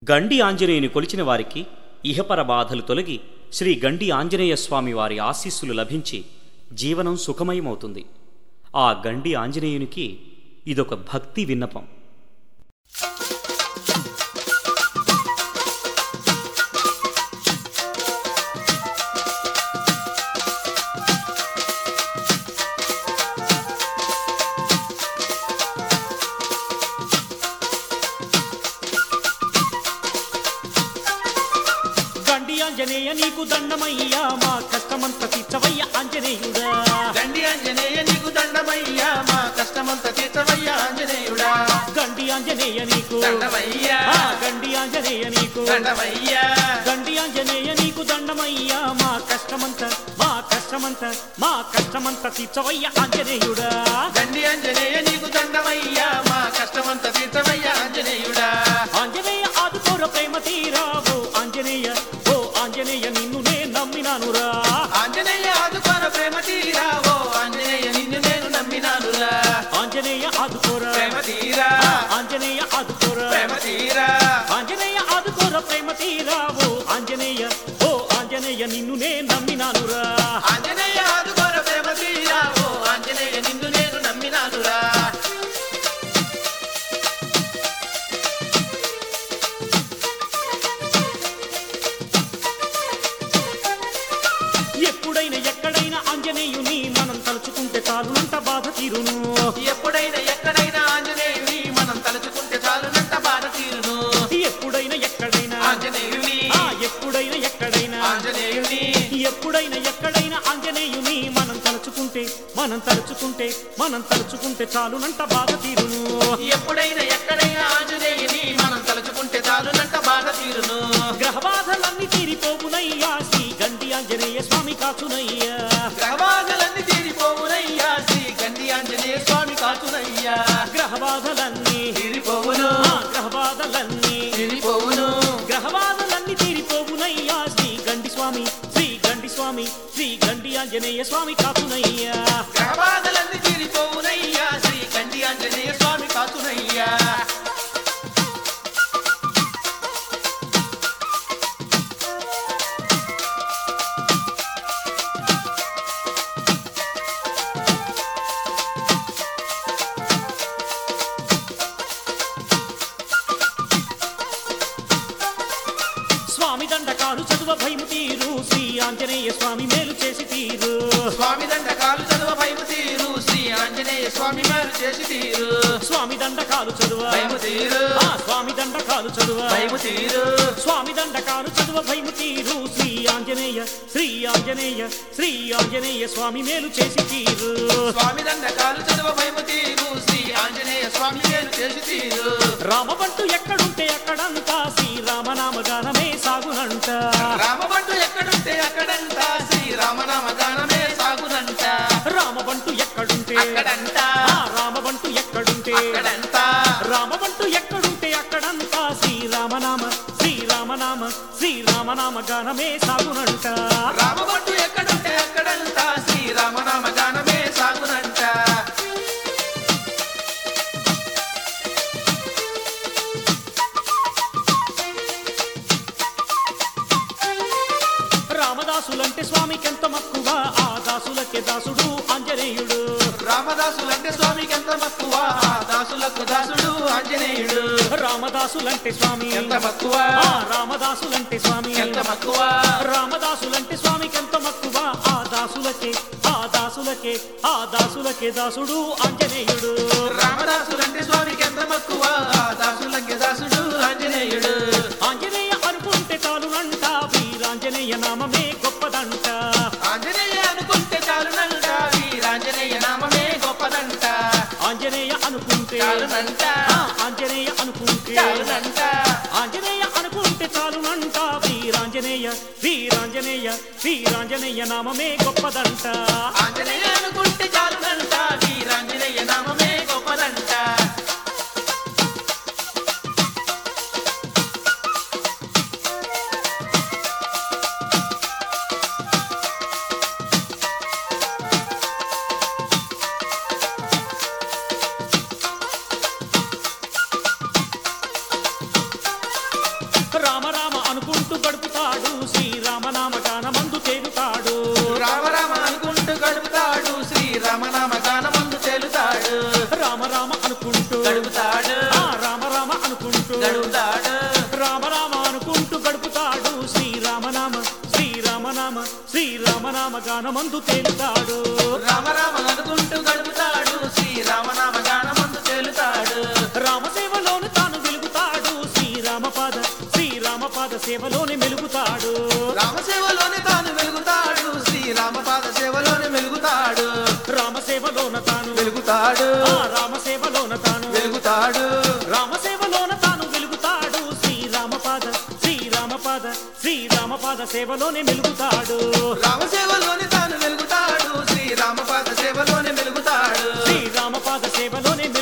గండి ఆంజనేయుని కొలిచిన వారికి ఇహపర బాధలు తొలగి శ్రీ గండి ఆంజనేయ స్వామి వారి ఆశీస్సులు లభించి జీవనం సుఖమయమవుతుంది ఆ గండి ఆంజనేయునికి ఇదొక భక్తి విన్నపం గండి ఆంజనేయ నీకు దండమయ్యా మా కష్టమంత తీర్చవయ్య ఆంజనేయుడా దండి ఆంజనేయ నీకు దండమయ్యా మా కష్టమంత తీర్చవయ్యా ఆంజనేయుడా గండి ఆంజనేయ నీకు దండమయ్యా ఆ, గండి ఆంజనేయ నీకు దండమయ్యా గండి ఆంజనేయ నీకు దండమయ్యా మా కష్టమంత మా కష్టమంత మా కష్టమంత తీర్చవయ్య ఆంజనేయుడా దండి ఆంజనేయ నీకు దండమయ్యా మా కష్టమంత తీర్చవయ్యా ఆంజనేయుడా ఆంజనేయ ఆదుకోర ప్రేమ తీరావు ఆంజనేయ ఓ ఆంజనేయ నిన్ను నే నమ్మినానురా ఆంజనేయ ఆదుకోర ప్రేమ తీరా ఓ ఆంజనేయ నిన్ను నేను నమ్మినానురా ఆంజనేయ ఆదుకోర ప్రేమ తీరా ఆంజనేయ ఆదుకోర ప్రేమ తీరా ఆంజనేయ ఆదుకోర ప్రేమ తీరావు ఆంజనేయ ఓ ఆంజనేయ నిన్ను నే నమ్మినానురా ఆంజనేయ ఆదుకోర ప్రేమ తీరా ఓ ఆంజనేయ నిన్ను నేను నమ్మినానురా ఎప్పుడైనా ఎక్కడైనా ఆంజనేయుని మనం తలుచుకుంటే చాలునంత బాధ తీరును ఎప్పుడైనా ఎక్కడైనా ఆంజనేయుని మనం తలుచుకుంటే చాలునంత బాధ తీరును ఎప్పుడైనా ఎక్కడైనా ఆంజనేయుని ఆ ఎప్పుడైనా ఎక్కడైనా ఆంజనేయుని ఎప్పుడైనా ఎక్కడైనా ఆంజనేయుని మనం తలుచుకుంటే మనం తలుచుకుంటే మనం తలుచుకుంటే చాలునంట బాధ తీరును ఎప్పుడైనా ఎక్కడైనా ఆంజనేయుని మనం తలుచుకుంటే చాలునంత బాధ తీరును గ్రహ బాధలన్నీ తీరిపోవునయ్యా శ్రీ గండి ఆంజనేయ స్వామి కాచునయ్యా గ్రహబాధలన్నీ తీరిపోవునయ్యా శ్రీ గండి ఆంజనేయ స్వామి కాచునయ్యా గ్రహ బాధలన్నీ తీరిపోవును ఆ గ్రహ బాధలన్నీ తీరిపోవును గ్రహ బాధలన్నీ తీరిపోవునయ్యా శ్రీ గండి స్వామి శ్రీ గండి స్వామి శ్రీ గండి ఆంజనేయ స్వామి కాచునయ్యా గ్రహబాధలన్నీ తీరిపోవునయ్యా శ్రీ గండి ఆంజనేయ స్వామి కాచునయ్యా స్వామి దండకాలు చదువ భయము తీరు శ్రీ ఆంజనేయ స్వామి మేలు చేసి తీరు స్వామి దండకాలు చదువ భయము తీరు శ్రీ ఆంజనేయ స్వామి మేలు చేసి తీరు స్వామి దండకాలు చదువ భయము తీరు ఆ స్వామి దండకాలు చదువ భయము తీరు స్వామి దండకాలు చదువ భయము తీరు శ్రీ ఆంజనేయ శ్రీ ఆంజనేయ శ్రీ ఆంజనేయ స్వామి మేలు చేసి తీరు స్వామి దండకాలు చదువ భయము తీరు శ్రీ ఆంజనేయ స్వామి మేలు చేసి తీరు రామబంటు ఎక్కడుంటే అక్కడంతా శ్రీరామనామ గానమే సాగునంట రామబంటు ఎక్కడుంటే అక్కడంట శ్రీరామనామ గానమే సాగునంట రామబంటు ఎక్కడుంటే అక్కడంట ఆ రామబంటు ఎక్కడుంటే అక్కడంట రామబంటు ఎక్కడుంటే అక్కడంతా శ్రీరామనామ శ్రీరామనామ శ్రీరామనామ గానమే సాగునంట రామబంటు ఎక్కడుంటే అక్కడంట శ్రీరామనామ గానమే సాగునంట రామదాసులంటే స్వామికెంత మక్కువ ఆ దాసులకే దాసుడు ఆంజనేయుడు రామదాసులంటే స్వామికి ఎంత మక్కువ ఆ దాసులకు దాసుడు ఆంజనేయుడు రామదాసులంటే స్వామి ఎంత మక్కువ ఆ రామదాసులంటే స్వామి ఎంత మక్కువ రామదాసులంటే స్వామికెంత మక్కువ ఆ దాసులకే ఆ దాసులకే ఆ దాసులకే దాసుడు ఆంజనేయుడు రామదాసులంటే స్వామికి ఎంత మక్కువ ఆ దాసులకి దాసుడు ఆంజనేయుడు ఆంజనేయ అనుకుంటే చాలునంట వీరాంజనేయ నామమే గొప్పదంట ఆంజనేయ అనుకుంటే చాలునంట వీరాంజనేయ నామమే గొప్పదంట ఆంజనేయ అనుకుంటే చాలునంట ఆ, ఆంజనేయ అనుకుంటే చాలునంట ఆంజనేయ అనుకుంటే చాలునంట వీరాంజనేయ వీరాంజనేయ వీరాంజనేయ నామమే గొప్పదంట ఆంజనేయ అనుకుంటే చాలునంట వీరాంజనేయ నామమే గొప్పదంట రామ అనుకుంటూ గడుపుతాడు ఆ రామ రామ అనుకుంటూ గడుపుతాడు రామ రామ అనుకుంటూ గడుపుతాడు శ్రీరామనామ శ్రీరామనామ శ్రీరామనామ గానమందు తేలుతాడు రామ రామ అనుకుంటూ గడుపుతాడు శ్రీరామనామ గానమందు తేలుతాడు రామసేవలోను తాను వెలుగుతాడు శ్రీరామపాద శ్రీరామపాద సేవలోనే మెలుగుతాడు రామసేవలోనే తాను వెలుగుతాడు శ్రీరామపాద సేవలోనే వెలుగుతాడు రామసేవలోన తాను వెలుగుతాడు ఆ రామసేవలోన తాను వెలుగుతాడు రామసేవలోన తాను వెలుగుతాడు శ్రీరామపాద శ్రీరామపాద శ్రీరామపాద సేవలోనే మెలుగుతాడు రామసేవలోనే తాను వెలుగుతాడు శ్రీరామపాద సేవలోనే వెలుగుతాడు శ్రీరామపాద సేవలోనే